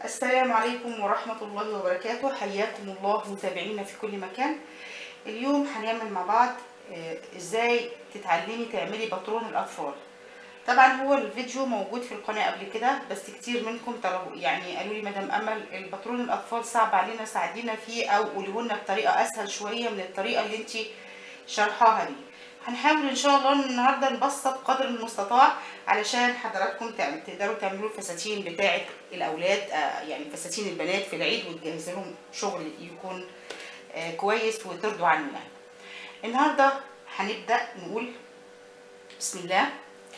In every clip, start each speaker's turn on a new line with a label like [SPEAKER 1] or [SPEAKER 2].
[SPEAKER 1] السلام عليكم ورحمة الله وبركاته حياكم الله متابعينا في كل مكان اليوم هنعمل مع بعض آه، ازاي تتعلمي تعملي باترون الاطفال طبعا هو الفيديو موجود في القناة قبل كده بس كتير منكم طلبوا يعني قالوا لي مدام امل الباترون الاطفال صعب علينا ساعدينا فيه او قولوا لنا بطريقة اسهل شوية من الطريقة اللي انت شرحاها دي هنحاول ان شاء الله النهارده نبسط قدر المستطاع علشان حضراتكم تعم- تقدروا تعملوا الفساتين بتاعه الاولاد آه، يعني فساتين البنات في العيد وتجهز لهم شغل يكون آه، كويس وترضوا عنه يعني النهارده هنبدا نقول بسم الله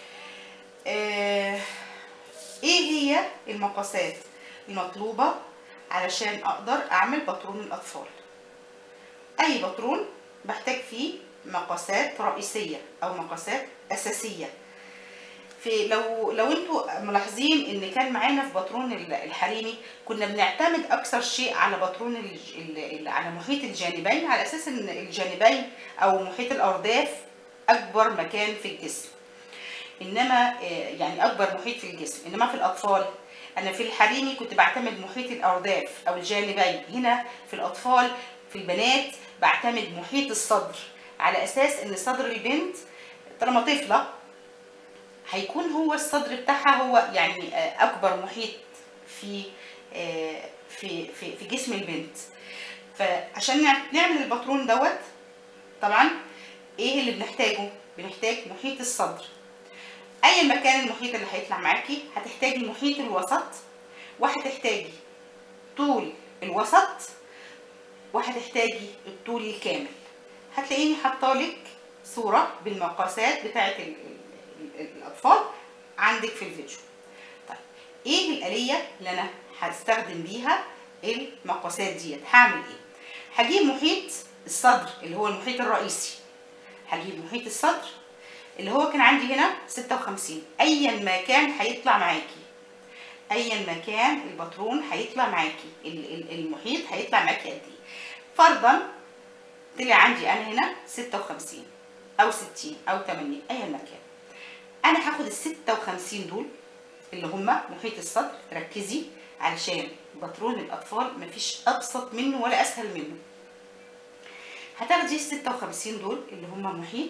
[SPEAKER 1] آه، ايه هي المقاسات المطلوبه علشان اقدر اعمل باترون الاطفال اي باترون بحتاج فيه مقاسات رئيسيه او مقاسات اساسيه في لو لو انتوا ملاحظين ان كان معانا في باترون ال- الحريمي كنا بنعتمد اكثر شيء على باترون ال- ال- ال- على محيط الجانبين على اساس ان الجانبين او محيط الارداف اكبر مكان في الجسم انما آه، يعني اكبر محيط في الجسم انما في الاطفال انا في الحريمي كنت بعتمد محيط الارداف او الجانبين هنا في الاطفال في البنات بعتمد محيط الصدر على اساس ان صدر البنت طالما طفله هيكون هو الصدر بتاعها هو يعني آه، اكبر محيط في آه، في في في جسم البنت فعشان نع- نعمل الباترون دوت طبعا ايه اللي بنحتاجه بنحتاج محيط الصدر اي مكان المحيط اللي هيطلع معاكي هتحتاجي محيط الوسط وهتحتاجي طول الوسط وهتحتاجي الطول الكامل هتلاقيني حاطالك صورة بالمقاسات بتاعة ال- ال- ال- الأطفال عندك في الفيديو طيب ايه الآلية اللي أنا هستخدم بيها المقاسات ديت هعمل ايه هجيب محيط الصدر اللي هو المحيط الرئيسي هجيب محيط الصدر اللي هو كان عندي هنا 56 ايا ما كان هيطلع معاكي ايا ما كان الباترون هيطلع معاكي ال- ال- المحيط هيطلع معاكي قد ايه فرضا طلع عندي انا هنا 56 او 60 او 80 ايا ما كان انا هاخد ال 56 دول اللي هم محيط الصدر ركزي علشان باترون الاطفال مفيش ابسط منه ولا اسهل منه هتاخدي ال 56 دول اللي هم محيط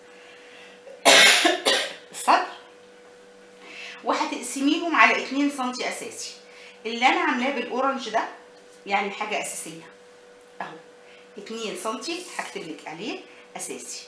[SPEAKER 1] الصدر وهتقسميهم على 2 سم اساسي اللي انا عاملاه بالاورنج ده يعني حاجه اساسيه اهو 2 سم هكتب لك عليه اساسي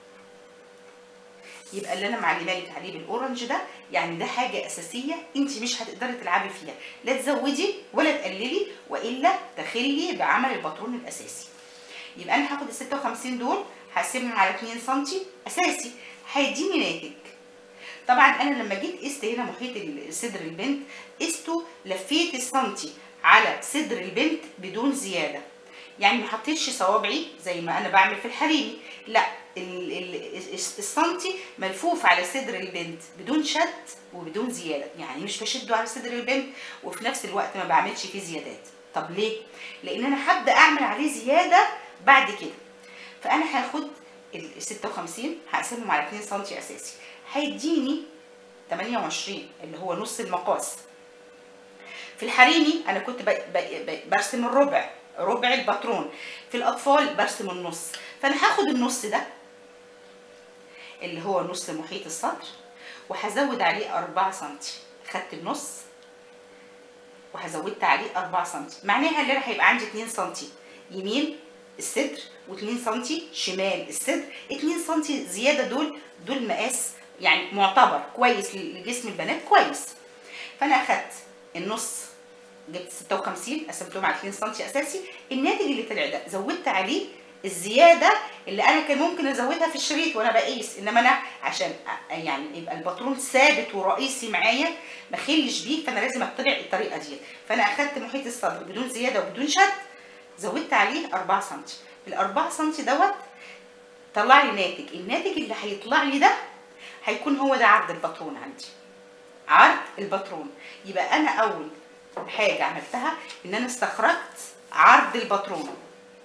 [SPEAKER 1] يبقى اللي انا معلمه لك عليه بالاورنج ده يعني ده حاجه اساسيه انت مش هتقدري تلعبي فيها لا تزودي ولا تقللي والا تخلي بعمل الباترون الاساسي يبقى انا هاخد ال 56 دول هقسمهم على 2 سم اساسي هيديني ناتج طبعا انا لما جيت قست هنا محيط ال- صدر البنت قسته لفيت السنتي على صدر البنت بدون زياده يعني ما حطيتش صوابعي زي ما انا بعمل في الحريمي لا ال- ال- السنتي ملفوف على صدر البنت بدون شد وبدون زياده يعني مش بشده على صدر البنت وفي نفس الوقت ما بعملش فيه زيادات طب ليه لان انا هبدا اعمل عليه زياده بعد كده فانا هاخد ال 56 هقسمهم على 2 سم اساسي هيديني 28 اللي هو نص المقاس في الحريمي انا كنت ب... ب... ب... برسم الربع ربع الباترون في الاطفال برسم النص فانا هاخد النص ده اللي هو نص محيط الصدر وهزود عليه 4 سم خدت النص وهزودت عليه 4 سم معناها ان انا هيبقى عندي 2 سم يمين الصدر و2 سم شمال الصدر 2 سم زياده دول دول مقاس يعني معتبر كويس لجسم البنات كويس فانا اخدت النص جبت 56 قسمتهم على 2 سم اساسي الناتج اللي طلع ده زودت عليه الزياده اللي انا كان ممكن ازودها في الشريط وانا بقيس انما انا عشان أ- يعني يبقى الباترون ثابت ورئيسي معايا ما خلش بيه فانا لازم اتبع الطريقه دي فانا اخدت محيط الصدر بدون زياده وبدون شد زودت عليه 4 سم ال 4 سم دوت طلع لي ناتج الناتج اللي هيطلع لي ده هيكون هو ده عرض الباترون عندي عرض الباترون يبقى انا اول حاجه عملتها ان انا استخرجت عرض الباترون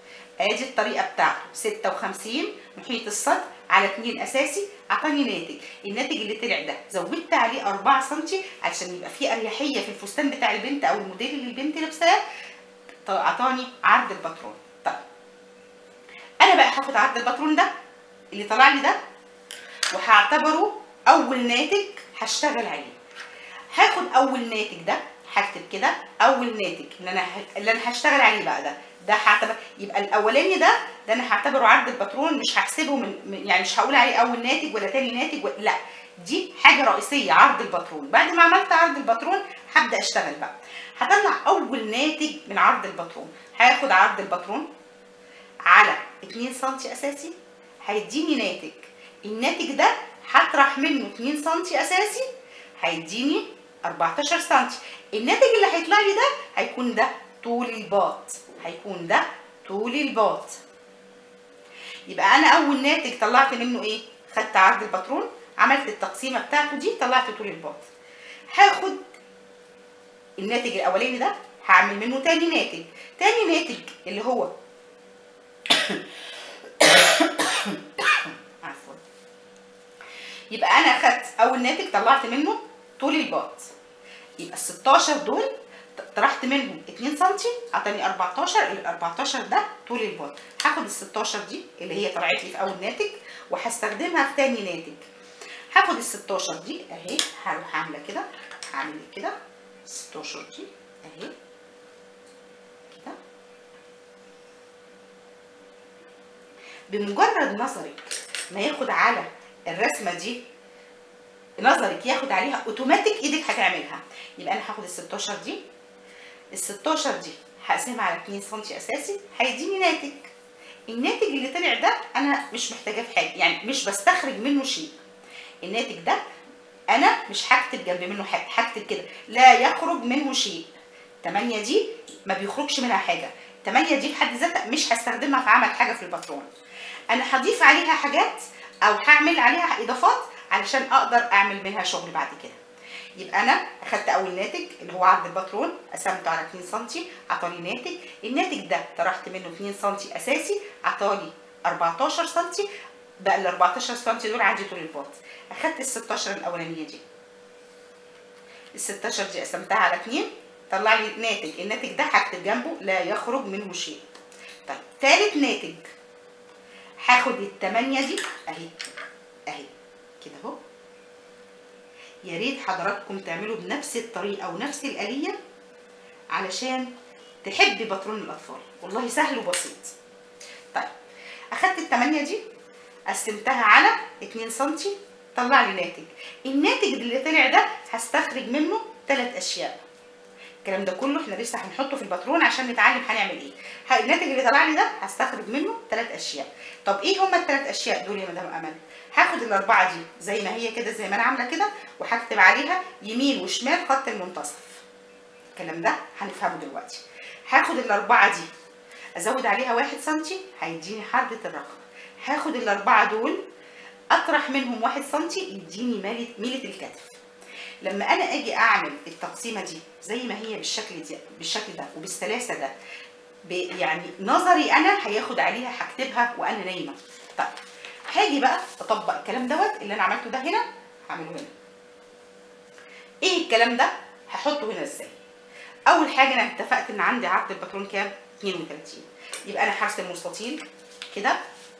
[SPEAKER 1] ادي الطريقه بتاعته 56 محيط الصدر على 2 اساسي اعطاني ناتج الناتج اللي طلع ده زودت عليه 4 سم عشان يبقى في اريحيه في الفستان بتاع البنت او الموديل اللي البنت لابساه طب اعطاني عرض الباترون طيب انا بقى هاخد عرض الباترون ده اللي طلع لي ده وهعتبره اول ناتج هشتغل عليه هاخد اول ناتج ده هكتب كده اول ناتج اللي انا ه- اللي انا هشتغل عليه بقى ده ده هعتبر يبقى الاولاني ده ده انا هعتبره عرض الباترون مش هحسبه من من- يعني مش هقول عليه اول ناتج ولا تاني ناتج ولا لا دي حاجه رئيسيه عرض الباترون بعد ما عملت عرض الباترون هبدا اشتغل بقى هطلع اول ناتج من عرض الباترون هاخد عرض الباترون على 2 سم اساسي هيديني ناتج الناتج ده هطرح منه 2 سم اساسي هيديني 14 سم الناتج اللي هيطلع لي ده هيكون ده طول الباط هيكون ده طول الباط يبقى انا اول ناتج طلعت منه ايه خدت عرض الباترون عملت التقسيمه بتاعته دي طلعت طول الباط هاخد الناتج الاولاني ده هعمل منه تاني ناتج تاني ناتج اللي هو عفوا يبقى انا اخدت اول ناتج طلعت منه طول الباط يبقى ال 16 دول طرحت منهم 2 سم اعطاني 14 ال 14 ده طول الباط هاخد ال 16 دي اللي هي طلعت لي في اول ناتج وهستخدمها في تاني ناتج هاخد ال 16 دي اهي هروح عامله كده هعمل كده 16 دي اهي كده بمجرد نظرك ما ياخد على الرسمه دي نظرك ياخد عليها اوتوماتيك ايدك هتعملها يبقى انا هاخد ال 16 دي ال 16 دي هقسمها على 2 سم اساسي هيديني ناتج الناتج اللي طلع ده انا مش محتاجاه في حاجه يعني مش بستخرج منه شيء الناتج ده انا مش هكتب جنب منه حاجه هكتب كده لا يخرج منه شيء 8 دي ما بيخرجش منها حاجه 8 دي في حد ذاتها مش هستخدمها في عمل حاجه في الباترون انا هضيف عليها حاجات او هعمل عليها اضافات علشان اقدر اعمل منها شغل بعد كده يبقى انا اخدت اول ناتج اللي هو عرض الباترون قسمته على 2 سم اعطاني ناتج الناتج ده طرحت منه 2 سم اساسي اعطاني 14 سم بقى ال 14 سم دول عندي طول الباط اخدت ال 16 الاولانيه دي ال 16 دي قسمتها على 2 طلع لي ناتج الناتج ده هكتب جنبه لا يخرج منه شيء طيب ثالث ناتج هاخد الثمانية دي اهي اهي كده اهو يا ريت حضراتكم تعملوا بنفس الطريقه ونفس الاليه علشان تحبي باترون الاطفال والله سهل وبسيط طيب اخدت الثمانية دي قسمتها على 2 سم طلع لي ناتج الناتج اللي طلع ده هستخرج منه ثلاث اشياء الكلام ده كله احنا لسه هنحطه في الباترون عشان نتعلم هنعمل ايه ه- الناتج اللي طلع لي ده هستخرج منه ثلاث اشياء طب ايه هما الثلاث اشياء دول يا مدام امل هاخد الاربعه دي زي ما هي كده زي ما انا عامله كده وهكتب عليها يمين وشمال خط المنتصف الكلام ده هنفهمه دلوقتي هاخد الاربعه دي ازود عليها واحد سنتي هيديني حردة الرقم هاخد الاربعه دول اطرح منهم واحد سنتي يديني ميلة ميلة الكتف لما انا اجي اعمل التقسيمه دي زي ما هي بالشكل دي بالشكل ده وبالسلاسه ده ب- يعني نظري انا هياخد عليها هكتبها وانا نايمه طيب هاجي بقى اطبق الكلام دوت اللي انا عملته ده هنا هعمله هنا ايه الكلام ده هحطه هنا ازاي اول حاجه انا اتفقت ان عندي عرض الباترون كام 32 يبقى انا هرسم مستطيل كده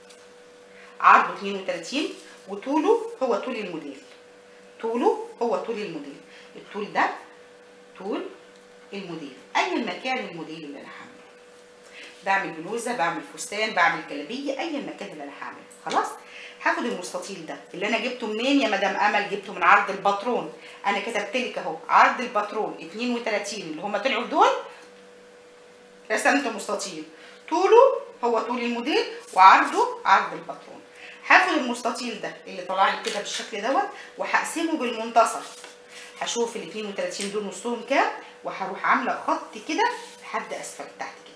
[SPEAKER 1] عرضه 32 وطوله هو طول الموديل طوله هو طول الموديل الطول ده طول الموديل اي مكان الموديل اللي انا هعمله بعمل بلوزه بعمل فستان بعمل جلابيه اي مكان اللي انا هعمله خلاص هاخد المستطيل ده اللي انا جبته منين يا مدام امل جبته من عرض الباترون انا كتبت لك اهو عرض الباترون 32 اللي هم طلعوا دول رسمت مستطيل طوله هو طول الموديل وعرضه عرض الباترون هاخد المستطيل ده اللي طلع لي كده بالشكل دوت وهقسمه بالمنتصف هشوف ال 32 دول نصهم كام وهروح عامله خط كده لحد اسفل تحت كده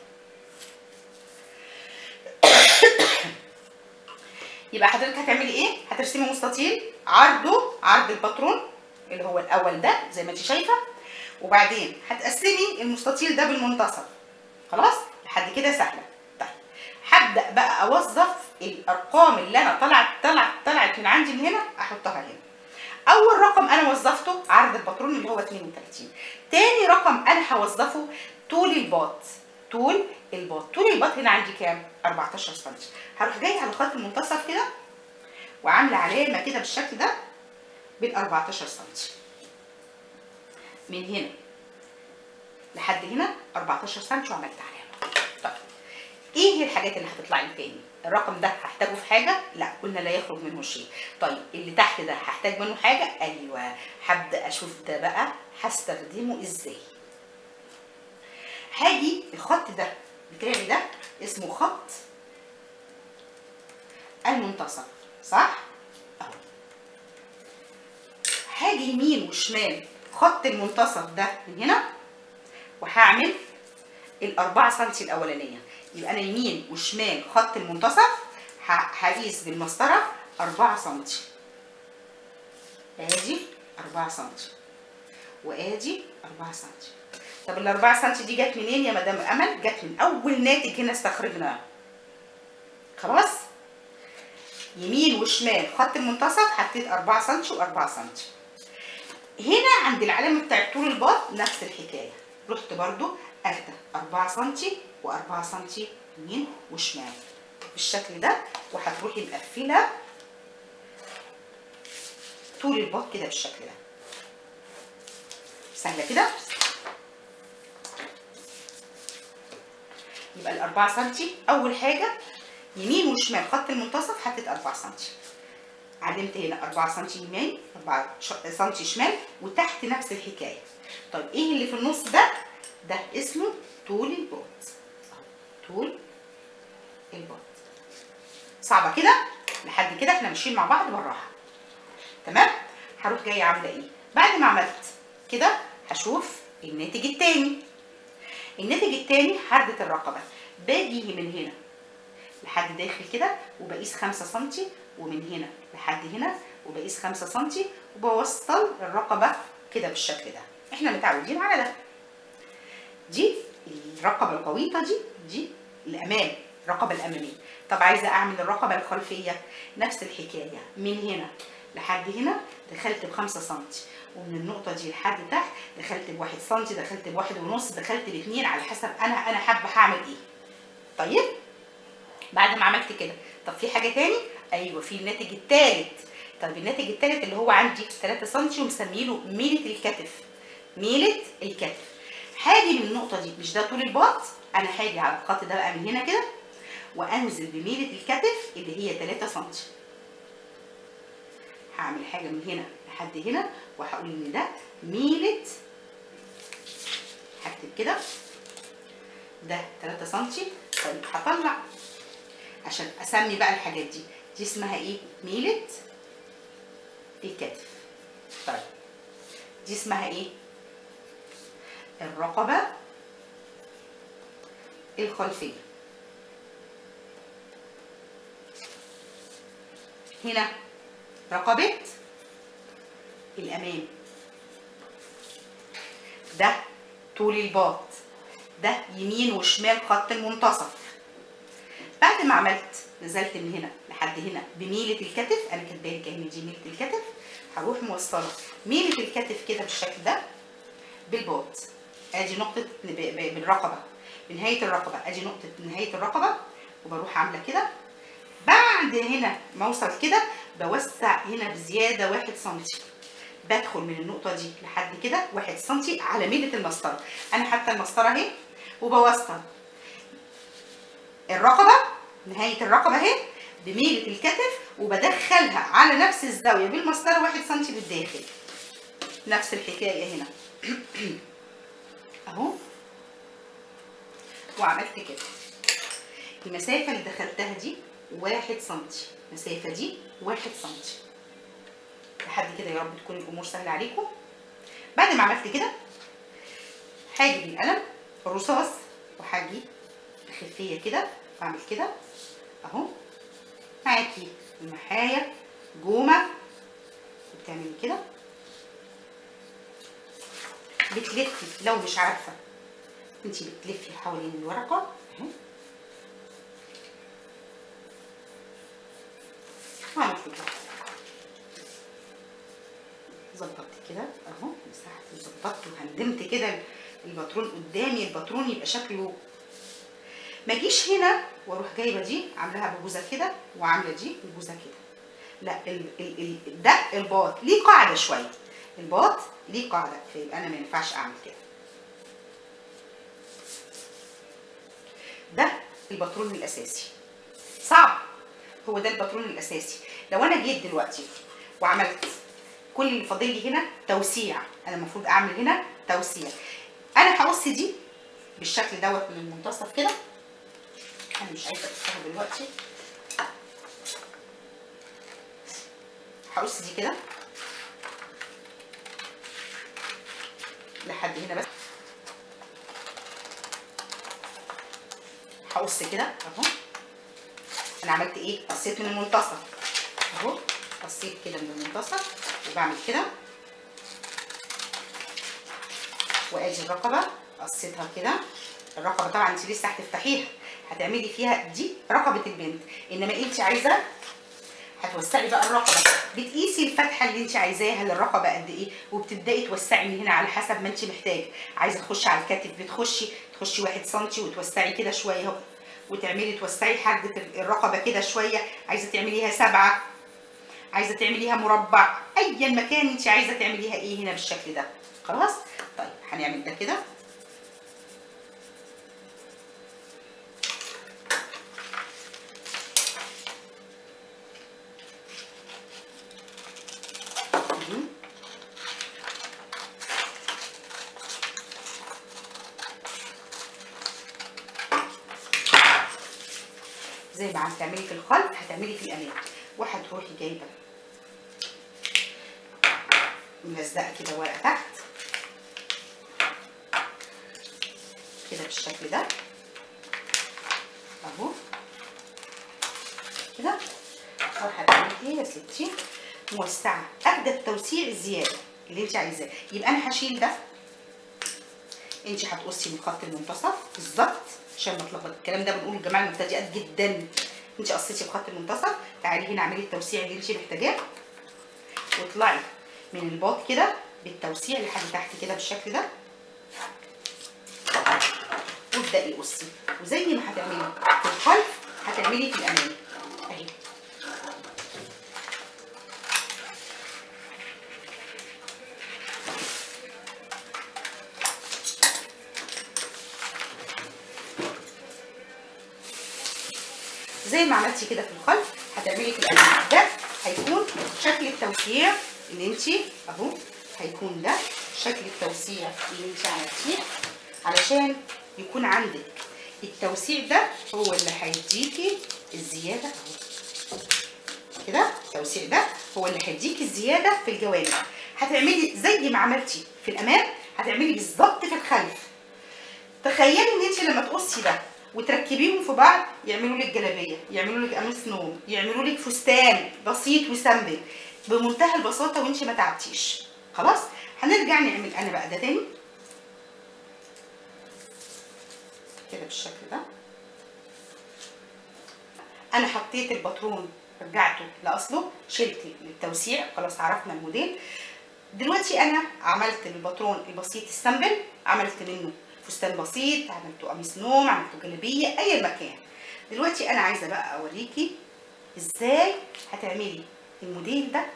[SPEAKER 1] يبقى حضرتك هتعملي ايه هترسمي مستطيل عرضه عرض الباترون اللي هو الاول ده زي ما انت شايفه وبعدين هتقسمي المستطيل ده بالمنتصف خلاص لحد كده سهله طيب هبدا بقى اوظف الارقام اللي انا طلعت طلعت طلعت من عندي من هنا احطها هنا اول رقم انا وظفته عرض الباترون اللي هو 32 تاني رقم انا هوظفه طول الباط طول الباط طول الباط هنا عندي كام 14 سم هروح جاي على خط المنتصف كده وعامله علامه كده بالشكل ده بال 14 سم من هنا لحد هنا 14 سم وعملت علامه طيب ايه هي الحاجات اللي هتطلع لي تاني الرقم ده هحتاجه في حاجه لا قلنا لا يخرج منه شيء طيب اللي تحت ده هحتاج منه حاجه ايوه هبدا اشوف ده بقى هستخدمه ازاي هاجي الخط ده بتاعي ده اسمه خط المنتصف صح اهو هاجي يمين وشمال خط المنتصف ده من هنا وهعمل الأربعة سنتي الأولانية يبقى أنا يمين وشمال خط المنتصف ه- هقيس بالمسطرة أربعة سنتي آدي أربعة سنتي وآدي أربعة سنتي طب الأربعة سنتي دي جت منين يا مدام أمل؟ جت من أول ناتج هنا استخرجناه خلاص؟ يمين وشمال خط المنتصف حطيت 4 سم و4 سم هنا عند العلامه بتاعت طول الباط نفس الحكايه رحت برضو اخده 4 سم و4 سم يمين وشمال بالشكل ده وهتروحي مقفله طول الباط كده بالشكل ده سهله كده يبقى الأربعة سنتي أول حاجة يمين وشمال خط المنتصف حطيت 4 سنتي علمت هنا 4 سنتي يمين 4 ش- سنتي شمال وتحت نفس الحكايه طيب ايه اللي في النص ده ده اسمه طول الباط أهو، طول الباط صعبه كده لحد كده احنا ماشيين مع بعض بالراحه تمام هروح جايه عامله ايه بعد ما عملت كده هشوف الناتج التاني الناتج التاني حردة الرقبه باجي من هنا لحد داخل كده وبقيس 5 سم ومن هنا لحد هنا وبقيس 5 سم وبوصل الرقبه كده بالشكل ده احنا متعودين على ده دي الرقبه الغويطه دي دي الامام الرقبه الاماميه طب عايزه اعمل الرقبه الخلفيه نفس الحكايه من هنا لحد هنا دخلت بخمسة سم ومن النقطة دي لحد تحت دخلت بواحد سم دخلت بواحد ونص دخلت باتنين على حسب انا انا حابة هعمل ايه طيب بعد ما عملت كده طب في حاجه تاني ايوه في الناتج التالت طب الناتج التالت اللي هو عندي 3 سم ومسميله ميله الكتف ميله الكتف هاجي من النقطه دي مش ده طول الباط انا هاجي على الخط ده بقى من هنا كده وانزل بميله الكتف اللي هي 3 سم هعمل حاجه من هنا لحد هنا وهقول ان ده ميله هكتب كده ده 3 سم طيب هطلع عشان اسمي بقى الحاجات دي دي اسمها ايه ميلة الكتف طيب دي اسمها ايه الرقبة الخلفية هنا رقبة الأمام ده طول الباط ده يمين وشمال خط المنتصف بعد ما عملت نزلت من هنا لحد هنا بميلة الكتف انا كاتباها لك ان دي ميلة الكتف هروح موصله ميلة الكتف كده بالشكل ده بالباط ادي نقطة ب- ب- بالرقبة بنهاية الرقبة ادي نقطة نهاية الرقبة وبروح عاملة كده بعد هنا ما اوصل كده بوسع هنا بزيادة واحد سنتي بدخل من النقطة دي لحد كده واحد سنتي على ميلة المسطرة انا حتى المسطرة اهي وبوصل الرقبة نهاية الرقبة اهي بميلة الكتف وبدخلها على نفس الزاوية بالمسطرة واحد سنتي بالداخل نفس الحكاية هنا اهو وعملت كده المسافة اللي دخلتها دي واحد سنتي المسافة دي واحد سنتي لحد كده يا رب تكون الأمور سهلة عليكم بعد ما عملت كده هاجي بالقلم الرصاص وهاجي خفية كده بعمل كده اهو معاكي المحاية جومة وبتعملي كده بتلفي لو مش عارفة انتي بتلفي حوالين الورقة اهي وهنفرده ظبطت كده اهو مسحت وظبطت وهندمت كده الباترون قدامي الباترون يبقى شكله ما اجيش هنا واروح جايبه دي عاملاها ببوزه كده وعامله دي ببوزه كده لا ال ال ال ده الباط ليه قاعده شويه الباط ليه قاعده فيبقى انا ما ينفعش اعمل كده ده الباترون الاساسي صعب هو ده الباترون الاساسي لو انا جيت دلوقتي وعملت كل اللي فاضل لي هنا توسيع انا المفروض اعمل هنا توسيع انا هقص دي بالشكل دوت من المنتصف كده انا مش عايزه اقصها دلوقتي هقص دي كده لحد هنا بس هقص كده اهو انا عملت ايه قصيت من المنتصف اهو قصيت كده من المنتصف وبعمل كده وادي الرقبه قصيتها كده الرقبه طبعا انت لسه هتفتحيها هتعملي فيها دي رقبه البنت انما انت عايزه هتوسعي بقى الرقبه بتقيسي الفتحه اللي انت عايزاها للرقبه قد ايه وبتبداي توسعي من هنا على حسب ما انت محتاجه عايزه تخشي على الكتف بتخشي تخشي واحد سنتي وتوسعي كده شويه اهو وتعملي توسعي حرجه الرقبه كده شويه عايزه تعمليها سبعه عايزه تعمليها مربع ايا مكان انت عايزه تعمليها ايه هنا بالشكل ده خلاص طيب هنعمل ده كده زي ما هتعملي في الخلف هتعملي في الامام وهتروحي جايبه ملزقه كده ورقه تحت كده بالشكل ده اهو كده او هتعملي ايه يا ستي موسعه ابدا التوسيع الزياده اللي انت عايزاه يبقى انا هشيل ده انت هتقصي من خط المنتصف بالظبط عشان ما اتلخبط الكلام ده بنقول للجماعه المبتدئات جدا انت قصيتي بخط المنتصف تعالي هنا اعملي التوسيع اللي انت محتاجاه واطلعي من الباط كده بالتوسيع لحد تحت كده بالشكل ده وابدأي قصي وزي ما هتعملي في الخلف هتعملي في الامام اهي زي ما عملتي كده في الخلف هتعملي في الامام ده هيكون شكل التوسيع اللي انت اهو هيكون ده شكل التوسيع اللي انت عملتيه علشان يكون عندك التوسيع ده هو اللي هيديكي الزياده اهو كده التوسيع ده هو اللي هيديكي الزياده في الجوانب هتعملي زي ما عملتي في الامام هتعملي بالظبط في الخلف تخيلي ان انت لما تقصي ده وتركبيهم في بعض يعملوا لك جلابيه يعملوا لك قميص نوم يعملوا لك فستان بسيط وسمبل بمنتهى البساطه وانت ما تعبتيش خلاص هنرجع نعمل انا بقى ده تاني كده بالشكل ده انا حطيت الباترون رجعته لاصله شلت التوسيع خلاص عرفنا الموديل دلوقتي انا عملت الباترون البسيط السمبل عملت منه فستان بسيط عملته قميص نوم عملته جلابيه اي مكان دلوقتي انا عايزه بقى اوريكي ازاي هتعملي الموديل ده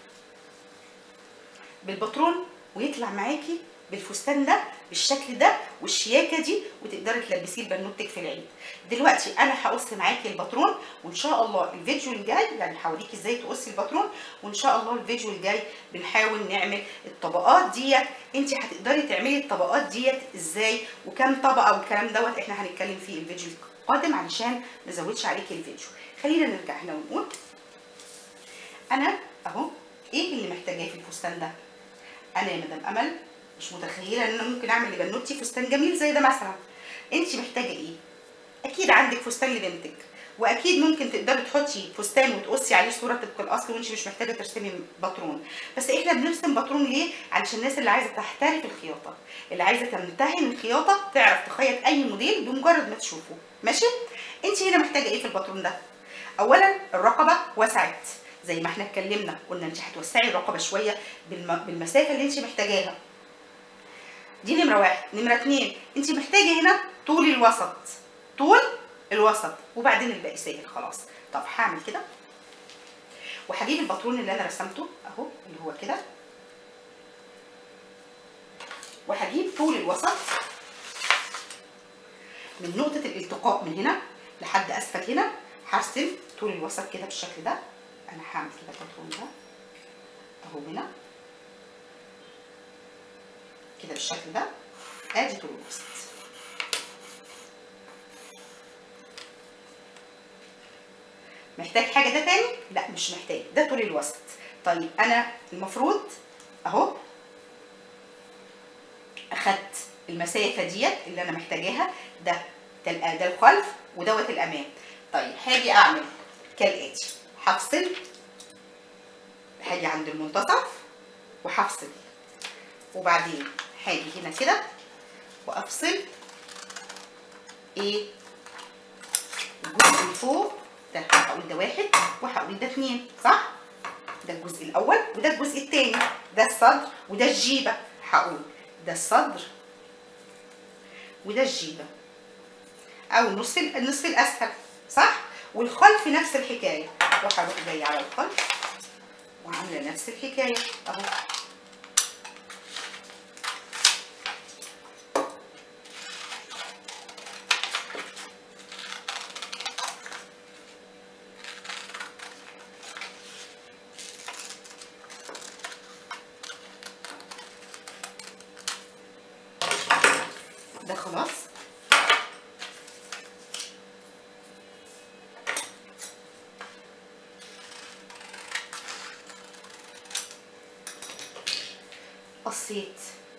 [SPEAKER 1] بالباترون ويطلع معاكي بالفستان ده بالشكل ده والشياكه دي وتقدري تلبسيه لبنوتك في العيد دلوقتي انا هقص معاكي الباترون وان شاء الله الفيديو الجاي يعني هوريكي ازاي تقصي الباترون وان شاء الله الفيديو الجاي بنحاول نعمل الطبقات ديت انت هتقدري تعملي الطبقات ديت ازاي وكم طبقه والكلام دوت احنا هنتكلم فيه الفيديو القادم علشان ما ازودش عليكي الفيديو خلينا نرجع هنا ونقول انا اهو ايه اللي محتاجاه في الفستان ده انا يا مدام امل مش متخيله ان انا ممكن اعمل لبنوتي فستان جميل زي ده مثلا انت محتاجه ايه اكيد عندك فستان لبنتك واكيد ممكن تقدري تحطي فستان وتقصي عليه صوره طبق الاصل وانت مش محتاجه ترسمي باترون بس احنا بنرسم باترون ليه علشان الناس اللي عايزه تحترف الخياطه اللي عايزه تمتهن الخياطه تعرف تخيط اي موديل بمجرد ما تشوفه ماشي انت هنا محتاجه ايه في الباترون ده اولا الرقبه وسعت زي ما احنا اتكلمنا قلنا انت هتوسعي الرقبه شويه بالم... بالمسافه اللي انت محتاجاها دي نمره واحد نمره اتنين انت محتاجه هنا طول الوسط طول الوسط وبعدين الباقي سهل خلاص طب هعمل كده وهجيب الباترون اللي انا رسمته اهو اللي هو كده وهجيب طول الوسط من نقطة الالتقاء من هنا لحد أسفل هنا هرسم طول الوسط كده بالشكل ده أنا هعمل كده الباترون ده أهو هنا كده بالشكل ده ادي طول الوسط محتاج حاجه ده تاني لا مش محتاج ده طول الوسط طيب انا المفروض اهو اخدت المسافه ديت اللي انا محتاجاها ده ده الأ- ده الخلف ودوت الامام طيب هاجي اعمل كالاتي هفصل هاجي عند المنتصف وهفصل وبعدين هاجي هنا كده وافصل ايه الجزء اللي فوق ده هقول ده واحد وهقول ده اتنين صح ده الجزء الاول وده الجزء التاني ده الصدر وده الجيبه هقول ده الصدر وده الجيبه او النص النصف الاسفل صح والخلف نفس الحكايه وهروح جاي على الخلف وعامله نفس الحكايه اهو ده خلاص قصيت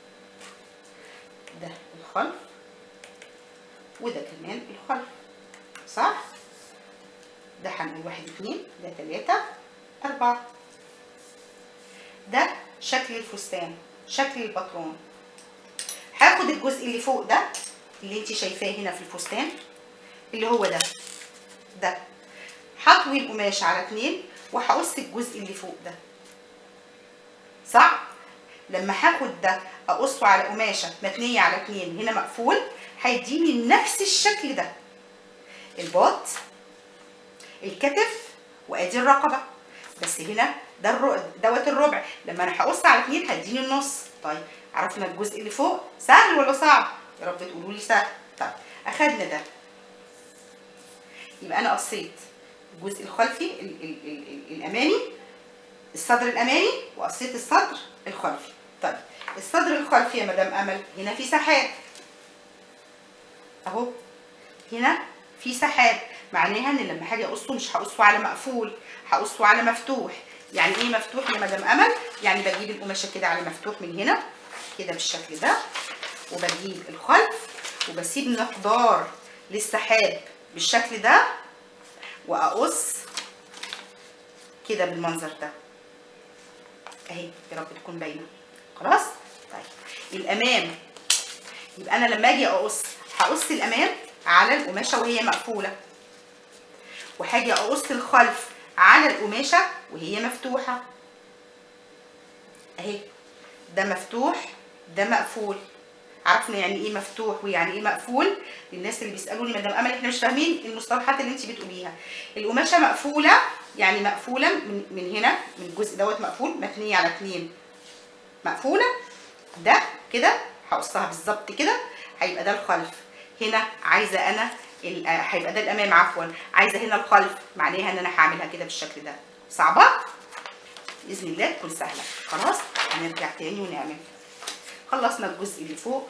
[SPEAKER 1] ده الخلف وده كمان الخلف صح ده هنقول واحد اتنين ده تلاتة أربعة ده شكل الفستان شكل الباترون هاخد الجزء اللي فوق ده اللي انت شايفاه هنا في الفستان اللي هو ده ده هطوي القماش على اتنين وهقص الجزء اللي فوق ده صح لما هاخد ده اقصه على قماشه متنيه على اتنين هنا مقفول هيديني نفس الشكل ده الباط الكتف وادي الرقبه بس هنا ده الرو... دوت الربع لما انا هقص على اتنين هيديني النص طيب عرفنا الجزء اللي فوق سهل ولا صعب يا رب تقولوا لي سهل طيب اخدنا ده يبقى انا قصيت الجزء الخلفي ال ال ال ال الامامي الصدر الامامي وقصيت الصدر الخلفي طيب الصدر الخلفي يا مدام امل هنا في سحاب اهو هنا في سحاب معناها ان لما هاجي اقصه مش هقصه على مقفول هقصه على مفتوح يعني ايه مفتوح يا مدام امل يعني بجيب القماشه كده على مفتوح من هنا كده بالشكل ده وبجيب الخلف وبسيب مقدار للسحاب بالشكل ده واقص كده بالمنظر ده اهي يا رب تكون باينه خلاص طيب الامام يبقى انا لما اجي اقص هقص الامام على القماشه وهي مقفوله وهاجي اقص الخلف على القماشه وهي مفتوحه اهي ده مفتوح ده مقفول عرفنا يعني ايه مفتوح ويعني ايه مقفول للناس اللي بيسالوني مدام امل احنا مش فاهمين المصطلحات اللي انت بتقوليها القماشه مقفوله يعني مقفوله من, من هنا من الجزء دوت مقفول متنيه على اتنين مقفوله ده كده هقصها بالظبط كده هيبقى ده الخلف هنا عايزه انا ال- آه، هيبقى ده الامام عفوا عايزه هنا الخلف معناها ان انا هعملها كده بالشكل ده صعبه باذن الله تكون سهله خلاص هنرجع تاني ونعمل خلصنا الجزء اللي فوق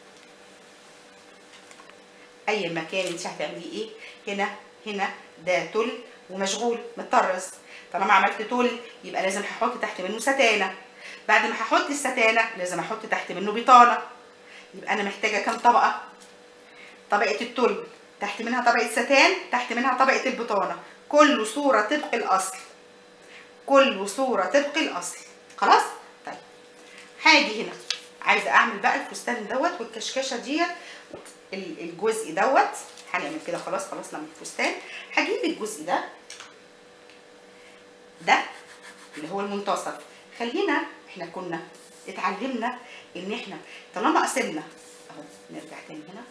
[SPEAKER 1] اي مكان انت هتعمليه ايه هنا هنا ده تل ومشغول متطرز طالما عملت تل يبقى لازم هحط تحت منه ستانه بعد ما هحط الستانه لازم احط تحت منه بطانه يبقى انا محتاجه كام طبقه طبقه التل تحت منها طبقه ستان تحت منها طبقه البطانه كل صوره طبق الاصل كل صوره طبق الاصل خلاص طيب هاجي هنا عايزه اعمل بقى الفستان دوت والكشكشه ديت ال- الجزء دوت هنعمل كده خلاص خلصنا من الفستان هجيب الجزء ده ده اللي هو المنتصف خلينا احنا كنا اتعلمنا ان احنا طالما قسمنا اهو نرجع تاني هنا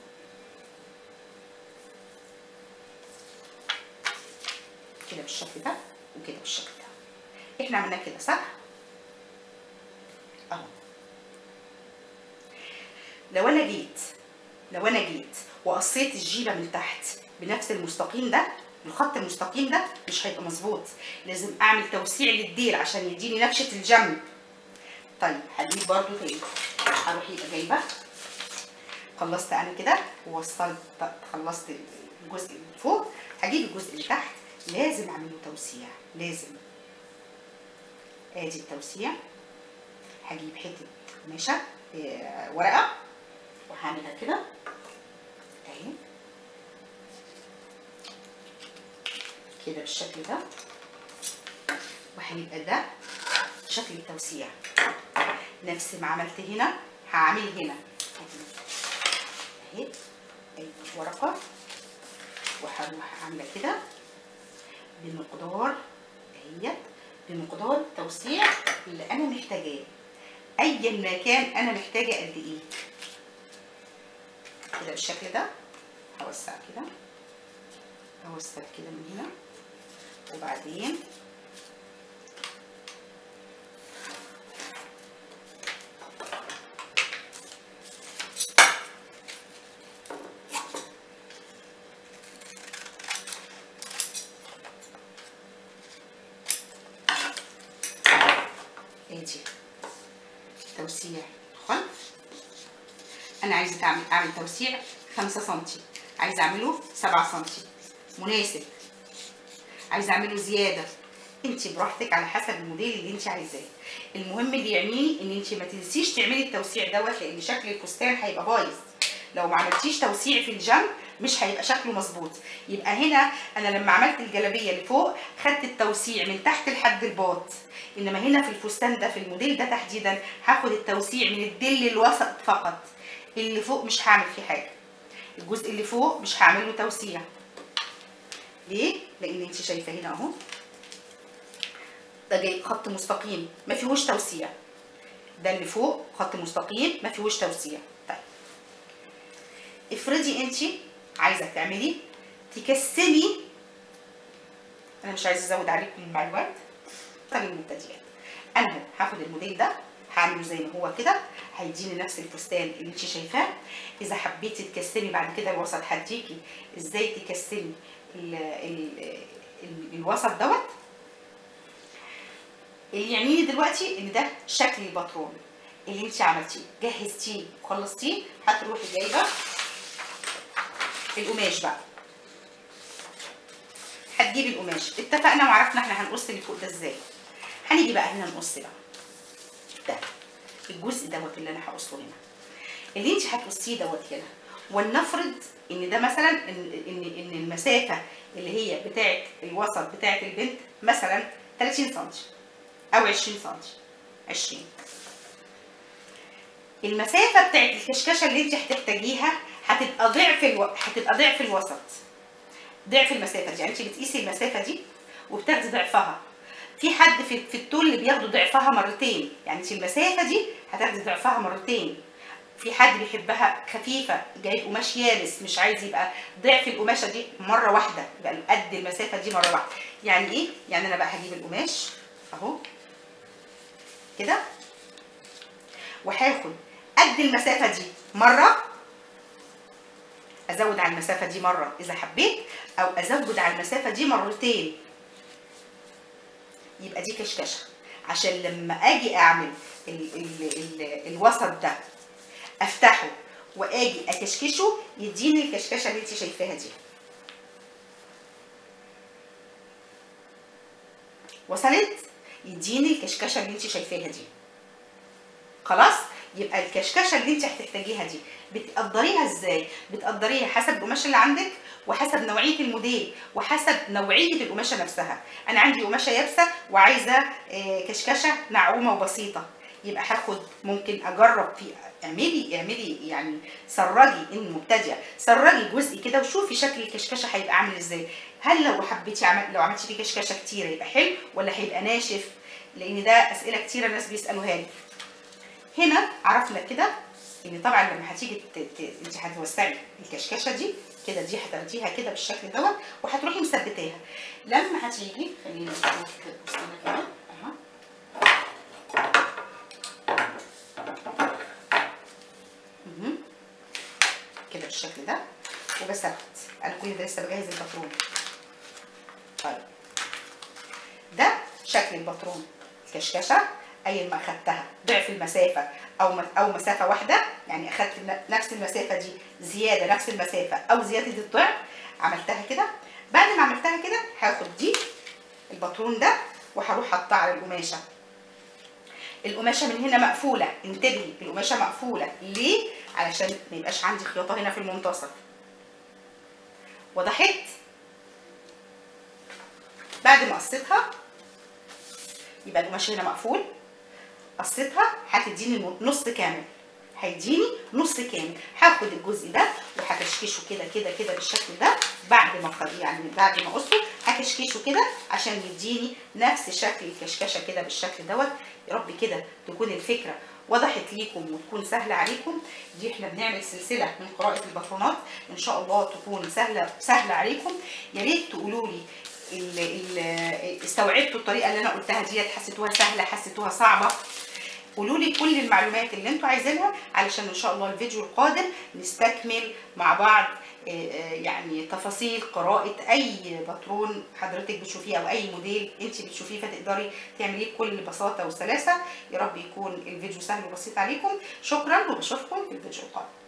[SPEAKER 1] كده بالشكل ده وكده بالشكل ده احنا عملنا كده صح اهو لو انا جيت لو انا جيت وقصيت الجيبه من تحت بنفس المستقيم ده الخط المستقيم ده مش هيبقى مظبوط لازم اعمل توسيع للديل عشان يديني نكشه الجنب طيب هجيب برضو تاني هروح يبقى جايبه خلصت انا كده ووصلت خلصت الجزء اللي فوق هجيب الجزء اللي تحت لازم اعمل له توسيع لازم ادي التوسيع هجيب حته قماشه آه، ورقه وهعملها كده اهي كده بالشكل ده وهيبقى ده شكل التوسيع نفس ما عملت هنا هعمل هنا اهي اهي ورقه وهروح عامله كده بمقدار اهيت بمقدار التوسيع اللي انا محتاجاه ايا ما كان انا محتاجه قد ايه كده بالشكل ده هوسع كده هوسع كده من هنا وبعدين ادي توسيع خلف انا عايزه اعمل اعمل توسيع 5 سم عايزه اعمله 7 سم مناسب عايزه اعمله زياده انت براحتك على حسب الموديل اللي انت عايزاه المهم اللي يعنيني ان انت ما تنسيش تعملي التوسيع دوت لان شكل الفستان هيبقى بايظ لو ما عملتيش توسيع في الجنب مش هيبقى شكله مظبوط يبقى هنا انا لما عملت الجلابيه اللي فوق خدت التوسيع من تحت لحد الباط انما هنا في الفستان ده في الموديل ده تحديدا هاخد التوسيع من الدل الوسط فقط اللي فوق مش هعمل فيه حاجه الجزء اللي فوق مش هعمل له توسيع ليه لان انت شايفه هنا اهو ده جاي خط مستقيم ما فيهوش توسيع ده اللي فوق خط مستقيم ما فيهوش توسيع طيب افرضي انت عايزه تعملي تكسلي انا مش عايزه ازود عليكم المعلومات طب المبتدئات انا اهو هاخد الموديل ده هعمله زي ما هو كده هيديني نفس الفستان اللي انت شايفاه اذا حبيتي تكسلي بعد كده الوسط هديكي ازاي تكسلي ال ال ال الوسط دوت اللي يعنيني دلوقتي ان ده شكل الباترون اللي انت عملتيه جهزتيه وخلصتيه هتروحي جايبه القماش بقى هتجيبي القماش اتفقنا وعرفنا احنا هنقص اللي فوق ده ازاي هنيجي بقى هنا نقص بقى ده الجزء دوت اللي انا هقصه هنا اللي انت هتقصيه دوت هنا ولنفرض ان ده مثلا ان ان ان المسافه اللي هي بتاعه الوسط بتاعه البنت مثلا 30 سم او 20 سم 20 المسافه بتاعه الكشكشه اللي انت هتحتاجيها هتبقى ضعف الو... هتبقى ضعف الوسط ضعف المسافه دي يعني انت بتقيسي المسافه دي وبتاخدي ضعفها في حد في في الطول اللي بياخدوا ضعفها مرتين يعني انت المسافه دي هتاخدي ضعفها مرتين في حد بيحبها خفيفه جايب قماش يابس مش عايز يبقى ضعف القماشه دي مره واحده يبقى قد المسافه دي مره واحده يعني ايه يعني انا بقى هجيب القماش اهو كده وهاخد قد المسافه دي مره ازود على المسافه دي مره اذا حبيت او ازود على المسافه دي مرتين يبقى دي كشكشه عشان لما اجي اعمل ال ال ال الوسط ده افتحه واجي اكشكشه يديني الكشكشه اللي انت شايفاها دي وصلت يديني الكشكشه اللي انت شايفاها دي خلاص يبقى الكشكشه اللي انت هتحتاجيها دي بتقدريها ازاي بتقدريها حسب القماشه اللي عندك وحسب نوعيه الموديل وحسب نوعيه القماشه نفسها انا عندي قماشه يابسه وعايزه كشكشه نعومه وبسيطه يبقى هاخد ممكن اجرب في اعملي اعملي يعني سرجي المبتدئه سرجي جزء كده وشوفي شكل الكشكشه هيبقى عامل ازاي هل لو حبيتي عمل لو عملتي فيه كشكشه كتير هيبقى حلو ولا هيبقى ناشف لان ده اسئله كتيره الناس بيسالوها لي هنا عرفنا كده ان طبعا لما هتيجي ت... ت... انت هتوسعي الكشكشه دي كده دي هتاخديها كده بالشكل دوت وهتروحي مثبتاها لما هتيجي خلينا نشوف كده بصينا كده اهو مهم. كده بالشكل ده وبثبت انا كل ده لسه بجهز الباترون طيب ده شكل الباترون الكشكشه اي ما اخدتها ضعف المسافه او م- او مسافه واحده يعني اخدت ن- نفس المسافه دي زياده نفس المسافه او زياده الضعف عملتها كده بعد ما عملتها كده هاخد دي الباترون ده وهروح حاطاه على القماشه القماشه من هنا مقفوله انتبهي القماشه مقفوله ليه علشان ما يبقاش عندي خياطه هنا في المنتصف وضحت بعد ما قصيتها يبقى القماش هنا مقفول قصيتها هتديني الم- نص كامل هيديني نص كامل هاخد الجزء ده وهكشكشه كده كده كده بالشكل ده بعد ما خ- يعني بعد ما اقصه هكشكشه كده عشان يديني نفس شكل الكشكشه كده بالشكل دوت يا رب كده تكون الفكره وضحت ليكم وتكون سهله عليكم دي احنا بنعمل سلسله من قراءه الباترونات ان شاء الله تكون سهله سهله عليكم يا ريت تقولوا لي ال- ال- استوعبتوا الطريقه اللي انا قلتها ديت حسيتوها سهله حسيتوها صعبه قولوا لي كل المعلومات اللي انتوا عايزينها علشان ان شاء الله الفيديو القادم نستكمل مع بعض آه، آه، يعني تفاصيل قراءة أي باترون حضرتك بتشوفيه أو أي موديل أنت بتشوفيه فتقدري تعمليه بكل بساطة وسلاسة يا رب يكون الفيديو سهل وبسيط عليكم شكرا وبشوفكم في الفيديو القادم